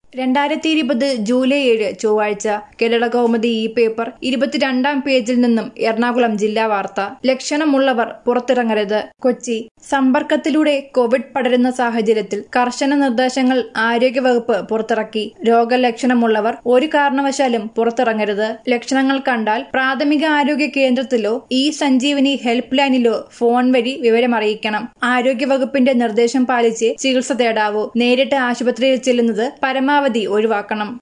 രണ്ടായിരത്തി ഇരുപത് ജൂലൈ ഏഴ് ചൊവ്വാഴ്ച കേരള കൗമുദി ഈ പേപ്പർ ഇരുപത്തിരണ്ടാം പേജിൽ നിന്നും എറണാകുളം ജില്ലാ വാർത്ത ലക്ഷണമുള്ളവർ പുറത്തിറങ്ങരുത് കൊച്ചി സമ്പർക്കത്തിലൂടെ കോവിഡ് പടരുന്ന സാഹചര്യത്തിൽ കർശന നിർദ്ദേശങ്ങൾ ആരോഗ്യവകുപ്പ് പുറത്തിറക്കി രോഗലക്ഷണമുള്ളവർ ഒരു കാരണവശാലും പുറത്തിറങ്ങരുത് ലക്ഷണങ്ങൾ കണ്ടാൽ പ്രാഥമിക ആരോഗ്യ കേന്ദ്രത്തിലോ ഈ സഞ്ജീവനി ഹെൽപ്പ് ലൈനിലോ ഫോൺ വഴി വിവരമറിയിക്കണം ആരോഗ്യവകുപ്പിന്റെ നിർദ്ദേശം പാലിച്ച് ചികിത്സ തേടാവൂ നേരിട്ട് ആശുപത്രിയിൽ ചെല്ലുന്നത് പരമാവധി ഒഴിവാക്കണം